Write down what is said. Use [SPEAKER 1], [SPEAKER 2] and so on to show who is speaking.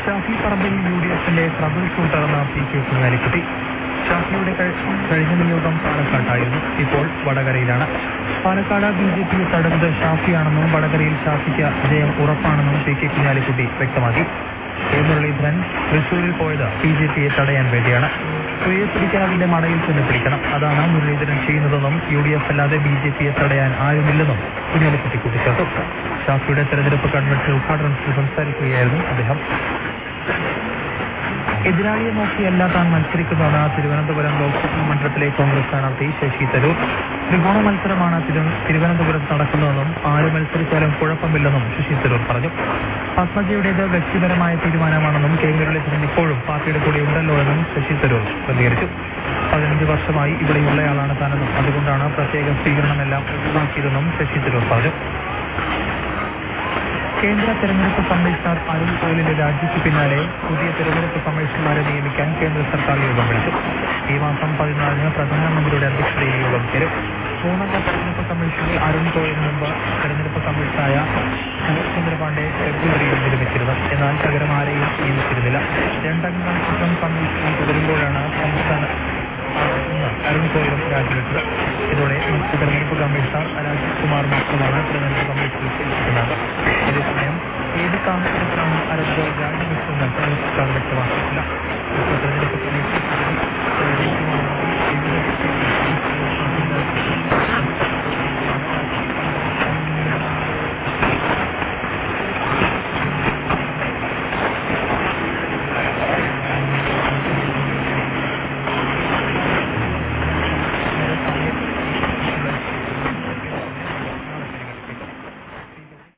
[SPEAKER 1] Shafi Parambil U D എഫിന്റെ trouble ഷൂട്ടറെന്ന P K Kunhalikutty ഷാഫിയുടെ കഴി- കഴിഞ്ഞ നിയോഗം പാലക്കാട്ടായിരുന്നു ഇപ്പോൾ വടകരയിലാണ് പാലക്കാട് ബി ജെ പി തടവുന്നത് ഷാഫിയാണെന്നും വടകരയിൽ ഷാഫിക്ക് ജയം ഉറപ്പാണെന്നും പി കെ കുഞ്ഞാലിക്കുട്ടി വ്യക്തമാക്കി കെ മുരളീധരൻ തൃശൂരിൽ പോയത് ബി ജെ പിയെ തടയാൻ വേണ്ടിയാണ് പ്രിയെ പിടിക്കാവിന്റെ മടയിൽ ചെന്ന് പിടിക്കണം അതാണ് മുരളീധരൻ ചെയ്യുന്നതെന്നും യു ഡി എഫ് അല്ലാതെ ബി ജെ പിയെ തടയാൻ ആരുമില്ലെന്നും കുഞ്ഞാലിക്കുട്ടി കൂട്ടിച്ചേർത്തു ഷാഫിയുടെ തെരഞ്ഞെടുപ്പ് കൺവെൻഷൻ ഉദ്ഘാടനം ചെയ്ത് സംസാരിക്കുകയായിരുന്നു അദ്ദേഹം എതിരാളിയെ നോക്കിയല്ല താൻ മത്സരിക്കുന്നതെന്ന് തിരുവനന്തപുരം ലോക്സഭാ മണ്ഡലത്തിലെ കോൺഗ്രസ് സ്ഥാനാർത്ഥി ശശി തരൂർ ത്രികോണ മത്സരമാണ് തിരു- തിരുവനന്തപുരത്ത് നടക്കുന്നതെന്നും ആര് മത്സരിച്ചാലും കുഴപ്പമില്ലെന്നും ശശി തരൂർ പറഞ്ഞു പത്മജയുടേത് വ്യക്തിപരമായ തീരുമാനമാണെന്നും കെ മുരളീധരൻ ഇപ്പോഴും പാർട്ടിയുടെ കൂടെ ഉണ്ടല്ലോ എന്നും ശശി തരൂർ പ്രതികരിച്ചു പതിനഞ്ച് വർഷമായി ഇവിടെയുള്ളയാളാണ് താനെന്നും അതുകൊണ്ടാണ് പ്രത്യേക സ്വീകരണമെല്ലാം ഒഴിവാക്കിയതെന്നും ശശി തരൂർ പറഞ്ഞു കേന്ദ്ര തെരഞ്ഞെടുപ്പ് കമ്മീഷണർ അരുൺ ഗോയലിന്റെ രാജിക്ക് പിന്നാലെ പുതിയ തെരഞ്ഞെടുപ്പ് കമ്മീഷണർമാരെ നിയമിക്കാൻ കേന്ദ്ര സർക്കാർ യോഗം വിളിച്ചു ഈ മാസം പതിനാലിന് പ്രധാനമന്ത്രിയുടെ അധ്യക്ഷതയിൽ യോഗം ചേരും മൂന്നംഗ തെരഞ്ഞെടുപ്പ് കമ്മീഷനിൽ അരുൺ ഗോയലിന് മുമ്പ് തെരഞ്ഞെടുപ്പ് കമ്മീഷണറായ ശരത് ചന്ദ്ര പാണ്ഡെ ഫെബ്രുവരിയിൽ വിരമിച്ചിരുന്നു എന്നാൽ പകരം ആരെയും നിയമിച്ചിരുന്നില്ല രണ്ടംഗ കൂട്ടം കമ്മീഷൻ തുടരുമ്പോഴാണ് സംസ്ഥാന ഇന്ന് അരുൺ ഗോയലും രാജിവെച്ചത് ഇതോടെ മുഖ്യ തെരഞ്ഞെടുപ്പ് കമ്മീഷണർ രാജീവ് കുമാർ മാത്രമാണ് തെരഞ്ഞെടുപ്പ് കമ്മീഷനിൽ ശേഷിക്കുന്നത് അതേസമയം ഏത് കാരണത്തിലാണ് അരുൺ ഗോയൽ രാജിവെച്ചതെന്ന് തെരഞ്ഞെടുപ്പ് വ്യക്തമാക്കിയിട്ടില്ല